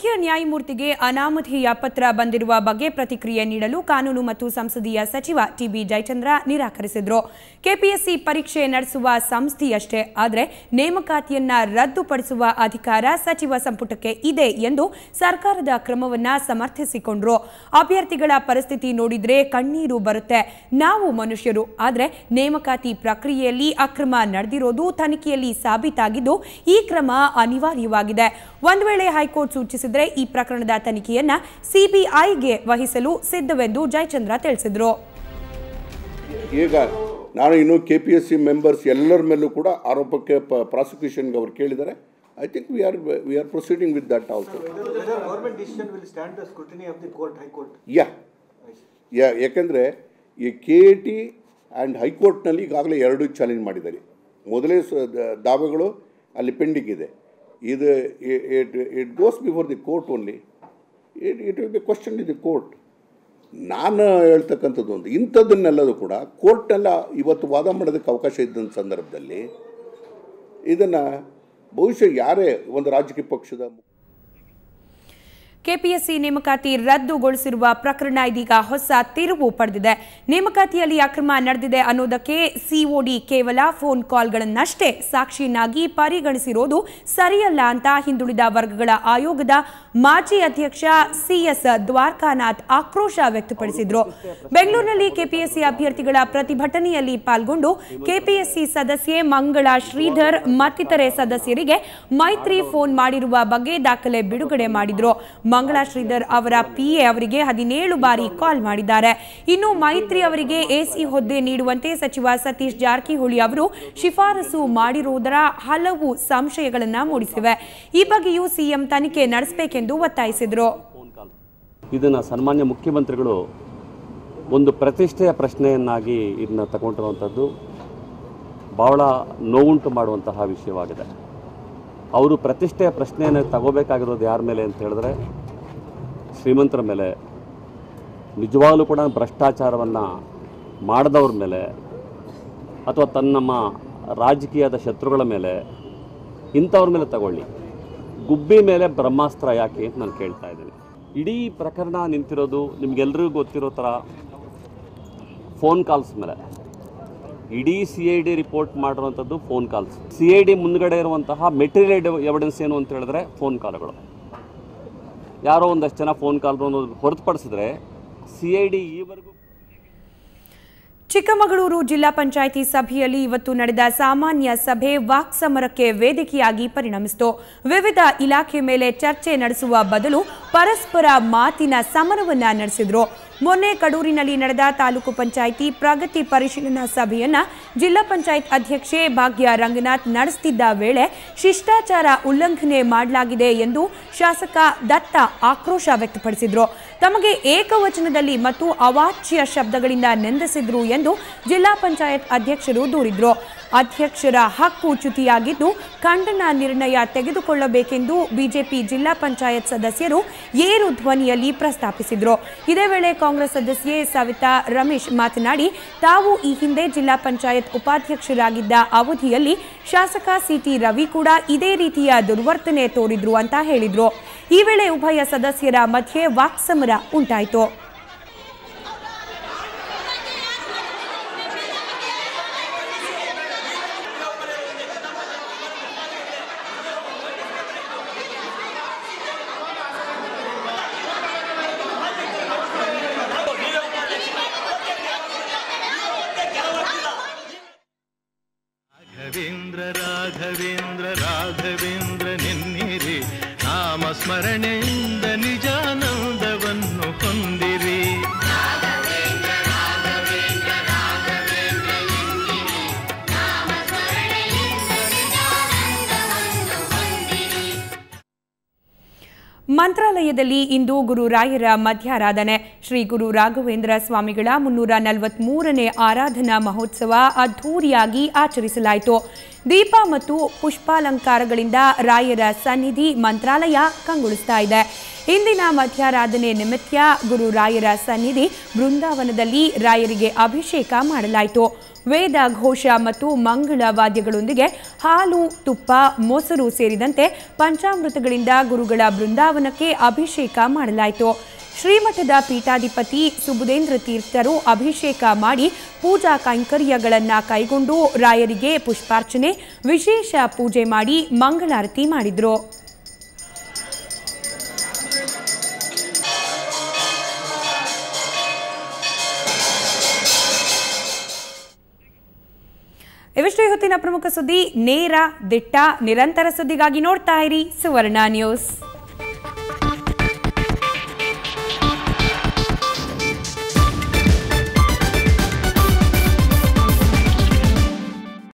ಮುಖ್ಯ ನ್ಯಾಯಮೂರ್ತಿಗೆ ಅನಾಮಧೇಯ ಪತ್ರ ಬಂದಿರುವ ಬಗ್ಗೆ ಪ್ರತಿಕ್ರಿಯೆ ನೀಡಲು ಕಾನೂನು ಮತ್ತು ಸಂಸದೀಯ ಸಚಿವ ಟಿಬಿ ಜಯಚಂದ್ರ ನಿರಾಕರಿಸಿದ್ರು ಕೆಪಿಎಸ್ಸಿ ಪರೀಕ್ಷೆ ನಡೆಸುವ ಸಂಸ್ಥೆಯಷ್ಟೇ ಆದರೆ ನೇಮಕಾತಿಯನ್ನ ರದ್ದುಪಡಿಸುವ ಅಧಿಕಾರ ಸಚಿವ ಸಂಪುಟಕ್ಕೆ ಇದೆ ಎಂದು ಸರ್ಕಾರದ ಕ್ರಮವನ್ನ ಸಮರ್ಥಿಸಿಕೊಂಡ್ರು ಅಭ್ಯರ್ಥಿಗಳ ಪರಿಸ್ಥಿತಿ ನೋಡಿದ್ರೆ ಕಣ್ಣೀರು ಬರುತ್ತೆ ನಾವು ಮನುಷ್ಯರು ಆದರೆ ನೇಮಕಾತಿ ಪ್ರಕ್ರಿಯೆಯಲ್ಲಿ ಅಕ್ರಮ ನಡೆದಿರೋದು ತನಿಖೆಯಲ್ಲಿ ಸಾಬೀತಾಗಿದ್ದು ಈ ಕ್ರಮ ಅನಿವಾರ್ಯವಾಗಿದೆ ಒಂದು ವೇಳೆ ಹೈಕೋರ್ಟ್ ಸೂಚಿಸಿದ್ರೆ ಈ ಪ್ರಕರಣದ ತನಿಖೆಯನ್ನ ಸಿಬಿಐಗೆ ವಹಿಸಲು ಸಿದ್ಧವೆಂದು ಜಯಚಂದ್ರ ತಿಳಿಸಿದ್ರು ಈಗ ನಾನು ಇನ್ನು K P S C members ಎಲ್ಲರ ಮೇಲೂ ಕೂಡ ಆರೋಪಕ್ಕೆ ಪ್ರಾಸಿಕ್ಯೂಷನ್ಗೆ ಅವ್ರು ಕೇಳಿದ್ದಾರೆ I think we are we are proceeding with that also Whether government decision will stand the scrutiny of the court, high court. ಯಾ ಯಾ ಯಾಕೆಂದರೆ ಈ ಕೆ ಎ ಟಿ ಆ್ಯಂಡ್ ಹೈಕೋರ್ಟ್ನಲ್ಲಿ ಈಗಾಗಲೇ ಎರಡು ಚಾಲೆಂಜ್ ಮಾಡಿದ್ದಾರೆ ಮೊದಲೇ ಸ ದ- ದಾವೆಗಳು ಅಲ್ಲಿ ಪೆಂಡಿಂಗ್ ಇದೆ ಇದು it it goes before the court only it it will be question in the court ನಾನು ಹೇಳ್ತಕ್ಕಂಥದ್ದು ಒಂದು ಇಂಥದ್ದನ್ನೆಲ್ಲದೂ ಕೂಡ ಕೋರ್ಟ್ನೆಲ್ಲ ಇವತ್ತು ವಾದ ಮಾಡೋದಕ್ಕೆ ಅವಕಾಶ ಇದ್ದಂಥ ಸಂದರ್ಭದಲ್ಲಿ ಇದನ್ನು ಬಹುಶಃ ಯಾರೇ ಒಂದು ರಾಜಕೀಯ ಪಕ್ಷದ ಕೆಪಿಎಸ್ಸಿ ನೇಮಕಾತಿ ರದ್ದುಗೊಳಿಸಿರುವ ಪ್ರಕರಣ ಇದೀಗ ಹೊಸ ತಿರುವು ಪಡೆದಿದೆ ನೇಮಕಾತಿಯಲ್ಲಿ ಅಕ್ರಮ ನಡೆದಿದೆ ಅನ್ನೋದಕ್ಕೆ ಸಿಒಡಿ ಕೇವಲ ಫೋನ್ ಕಾಲ್ಗಳನ್ನಷ್ಟೇ ಸಾಕ್ಷಿಯನ್ನಾಗಿ ಪರಿಗಣಿಸಿರೋದು ಸರಿಯಲ್ಲ ಅಂತ ಹಿಂದುಳಿದ ವರ್ಗಗಳ ಆಯೋಗದ ಮಾಜಿ ಅಧ್ಯಕ್ಷ ಸಿಎಸ್ ದ್ವಾರಕಾನಾಥ್ ಆಕ್ರೋಶ ವ್ಯಕ್ತಪಡಿಸಿದ್ರು ಬೆಂಗಳೂರಿನಲ್ಲಿ ಕೆಪಿಎಸ್ಸಿ ಅಭ್ಯರ್ಥಿಗಳ ಪ್ರತಿಭಟನೆಯಲ್ಲಿ ಪಾಲ್ಗೊಂಡು ಕೆಪಿಎಸ್ಸಿ ಸದಸ್ಯೆ ಮಂಗಳ ಶ್ರೀಧರ್ ಮತ್ತಿತರೆ ಸದಸ್ಯರಿಗೆ ಮೈತ್ರಿ ಫೋನ್ ಮಾಡಿರುವ ಬಗ್ಗೆ ದಾಖಲೆ ಬಿಡುಗಡೆ ಮಾಡಿದ್ರು ಮಂಗಳಾ ಶ್ರೀಧರ್ ಅವರ ಪಿಎ ಅವರಿಗೆ ಹದಿನೇಳು ಬಾರಿ ಕಾಲ್ ಮಾಡಿದ್ದಾರೆ ಇನ್ನು ಮೈತ್ರಿ ಅವರಿಗೆ ಎಸಿ ಹುದ್ದೆ ನೀಡುವಂತೆ ಸಚಿವ ಸತೀಶ್ ಜಾರಕಿಹೊಳಿ ಅವರು ಶಿಫಾರಸು ಮಾಡಿರುವುದರ ಹಲವು ಸಂಶಯಗಳನ್ನ ಮೂಡಿಸಿವೆ ಈ ಬಗ್ಗೆಯೂ ಸಿಎಂ ತನಿಖೆ ನಡೆಸಬೇಕೆಂದು ಒತ್ತಾಯಿಸಿದ್ರು ಇದನ್ನು ಸನ್ಮಾನ್ಯ ಮುಖ್ಯಮಂತ್ರಿಗಳು ಒಂದು ಪ್ರತಿಷ್ಠೆಯ ಪ್ರಶ್ನೆಯನ್ನಾಗಿ ಇದನ್ನ ತಗೊಂಡಿರುವಂಥದ್ದು ಬಹಳ ನೋವುಂಟು ಮಾಡುವಂತಹ ವಿಷಯವಾಗಿದೆ ಅವರು ಪ್ರತಿಷ್ಠೆಯ ಪ್ರಶ್ನೆಯನ್ನು ತಗೋಬೇಕಾಗಿರೋದು ಯಾರ ಮೇಲೆ ಅಂತ ಹೇಳಿದ್ರೆ ಶ್ರೀಮಂತರ ಮೇಲೆ ನಿಜವಾಗ್ಲೂ ಕೂಡ ಭ್ರಷ್ಟಾಚಾರವನ್ನು ಮಾಡಿದವ್ರ ಮೇಲೆ ಅಥವಾ ತನ್ನ ನಮ್ಮ ರಾಜಕೀಯದ ಶತ್ರುಗಳ ಮೇಲೆ ಇಂಥವ್ರ ಮೇಲೆ ತಗೊಳ್ಳಿ ಗುಬ್ಬಿ ಮೇಲೆ ಬ್ರಹ್ಮಾಸ್ತ್ರ ಯಾಕೆ ಅಂತ ನಾನು ಕೇಳ್ತಾ ಇದ್ದೀನಿ ಇಡೀ ಪ್ರಕರಣ ನಿಂತಿರೋದು ನಿಮ್ಗೆಲ್ರಿಗೂ ಗೊತ್ತಿರೋ ಥರ ಫೋನ್ ಕಾಲ್ಸ್ ಮೇಲೆ ಇಡೀ ಸಿ ಐ ಡಿ ರಿಪೋರ್ಟ್ ಮಾಡಿರುವಂಥದ್ದು phone calls C I D ಮುಂದ್ಗಡೆ ಇರುವಂತಹ ಮೆಟೀರಿಯಲ್ ಎವಿಡೆನ್ಸ್ ಏನು ಅಂತ ಹೇಳಿದ್ರೆ ಫೋನ್ ಕಾಲ್ಗಳು ಯಾರೋ ಒಂದಷ್ಟು ಜನ ಫೋನ್ ಕಾಲ್ ಹೊರತುಪಡಿಸಿದ್ರೆ ಸಿ ಐ ಡಿ ಈವರೆಗೂ ಚಿಕ್ಕಮಗಳೂರು ಜಿಲ್ಲಾ ಪಂಚಾಯಿತಿ ಸಭೆಯಲ್ಲಿ ಇವತ್ತು ನಡೆದ ಸಾಮಾನ್ಯ ಸಭೆ ವಾಕ್ಸಮರಕ್ಕೆ ವೇದಿಕೆಯಾಗಿ ಪರಿಣಮಿಸಿತು ವಿವಿಧ ಇಲಾಖೆ ಮೇಲೆ ಚರ್ಚೆ ನಡೆಸುವ ಬದಲು ಪರಸ್ಪರ ಮಾತಿನ ಸಮರವನ್ನ ನಡೆಸಿದ್ರು ಮೊನ್ನೆ ಕಡೂರಿನಲ್ಲಿ ನಡೆದ ತಾಲೂಕು ಪಂಚಾಯಿತಿ ಪ್ರಗತಿ ಪರಿಶೀಲನಾ ಸಭೆಯನ್ನ ಜಿಲ್ಲಾ ಪಂಚಾಯತ್ ಅಧ್ಯಕ್ಷೆ ಭಾಗ್ಯ ರಂಗನಾಥ್ ನಡೆಸುತ್ತಿದ್ದ ವೇಳೆ ಶಿಷ್ಟಾಚಾರ ಉಲ್ಲಂಘನೆ ಮಾಡಲಾಗಿದೆ ಎಂದು ಶಾಸಕ ದತ್ತ ಆಕ್ರೋಶ ವ್ಯಕ್ತಪಡಿಸಿದ್ರು ತಮಗೆ ಏಕವಚನದಲ್ಲಿ ಮತ್ತು ಅವಾಚ್ಯ ಶಬ್ದಗಳಿಂದ ನಿಂದಿಸಿದ್ರು ಎಂದು ಜಿಲ್ಲಾ ಪಂಚಾಯತ್ ಅಧ್ಯಕ್ಷರು ದೂರಿದ್ರು ಅಧ್ಯಕ್ಷರ ಹಕ್ಕು ಚ್ಯುತಿಯಾಗಿದ್ದು ಖಂಡನ ನಿರ್ಣಯ ತೆಗೆದುಕೊಳ್ಳಬೇಕೆಂದು ಬಿಜೆಪಿ ಜಿಲ್ಲಾ ಪಂಚಾಯತ್ ಸದಸ್ಯರು ಏರು ಧ್ವನಿಯಲ್ಲಿ ಪ್ರಸ್ತಾಪಿಸಿದ್ರು ಇದೇ ವೇಳೆ ಕಾಂಗ್ರೆಸ್ ಸದಸ್ಯೆ ಸವಿತಾ ರಮೇಶ್ ಮಾತನಾಡಿ ತಾವು ಈ ಹಿಂದೆ ಜಿಲ್ಲಾ ಪಂಚಾಯತ್ ಉಪಾಧ್ಯಕ್ಷರಾಗಿದ್ದ ಅವಧಿಯಲ್ಲಿ ಶಾಸಕ ಸಿಟಿ ರವಿ ಕೂಡ ಇದೇ ರೀತಿಯ ದುರ್ವರ್ತನೆ ತೋರಿದ್ರು ಅಂತ ಹೇಳಿದ್ರು ಈ ವೇಳೆ ಉಭಯ ಸದಸ್ಯರ ಮಧ್ಯೆ ವಾಕ್ಸಮರ ಉಂಟಾಯಿತು ರಾಘವೇಂದ್ರ ರಾಘವೇಂದ್ರ ರಾಘವೇಂದ್ರ ನಿನ್ನಿರಿ ನಾಮ ಸ್ಮರಣೆಯಿಂದ ನಿಜಾನಂದವನ್ನು ಹೊಂದಿರಿ ಮಂತ್ರಾಲಯದಲ್ಲಿ ಇಂದು ಗುರುರಾಯರ ಮಧ್ಯಾರಾಧನೆ ಶ್ರೀ ಗುರು ರಾಘವೇಂದ್ರ ಸ್ವಾಮಿಗಳ ಮುನ್ನೂರ ನಲವತ್ಮೂರನೇ ಆರಾಧನಾ ಮಹೋತ್ಸವ ಅದ್ಧೂರಿಯಾಗಿ ಆಚರಿಸಲಾಯಿತು ದೀಪ ಮತ್ತು ಪುಷ್ಪಾಲಂಕಾರಗಳಿಂದ ರಾಯರ ಸನ್ನಿಧಿ ಮಂತ್ರಾಲಯ ಕಂಗೊಳಿಸ್ತಾ ಇದೆ ಇಂದಿನ ಮಧ್ಯಾರಾಧನೆ ನಿಮಿತ್ತ ಗುರು ರಾಯರ ಸನ್ನಿಧಿ ಬೃಂದಾವನದಲ್ಲಿ ರಾಯರಿಗೆ ಅಭಿಷೇಕ ಮಾಡಲಾಯಿತು ವೇದ ಘೋಷ ಮತ್ತು ಮಂಗಳ ವಾದ್ಯಗಳೊಂದಿಗೆ ಹಾಲು ತುಪ್ಪ ಮೊಸರು ಸೇರಿದಂತೆ ಪಂಚಾಮೃತಗಳಿಂದ ಗುರುಗಳ ಬೃಂದಾವನಕ್ಕೆ ಅಭಿಷೇಕ ಮಾಡಲಾಯಿತು ಶ್ರೀಮಠದ ಪೀಠಾಧಿಪತಿ ಸುಬುಧೇಂದ್ರ ತೀರ್ಥರು ಅಭಿಷೇಕ ಮಾಡಿ ಪೂಜಾ ಕೈಂಕರ್ಯಗಳನ್ನು ಕೈಗೊಂಡು ರಾಯರಿಗೆ ಪುಷ್ಪಾರ್ಚನೆ ವಿಶೇಷ ಪೂಜೆ ಮಾಡಿ ಮಂಗಳಾರತಿ ಮಾಡಿದ್ರು ಇವಿಷ್ಟು ಈ ಹೊತ್ತಿನ ಪ್ರಮುಖ ಸುದ್ದಿ ನೇರ ದಿಟ್ಟ ನಿರಂತರ ಸುದ್ದಿಗಾಗಿ ನೋಡ್ತಾ ಇರಿ ಸುವರ್ಣ ನ್ಯೂಸ್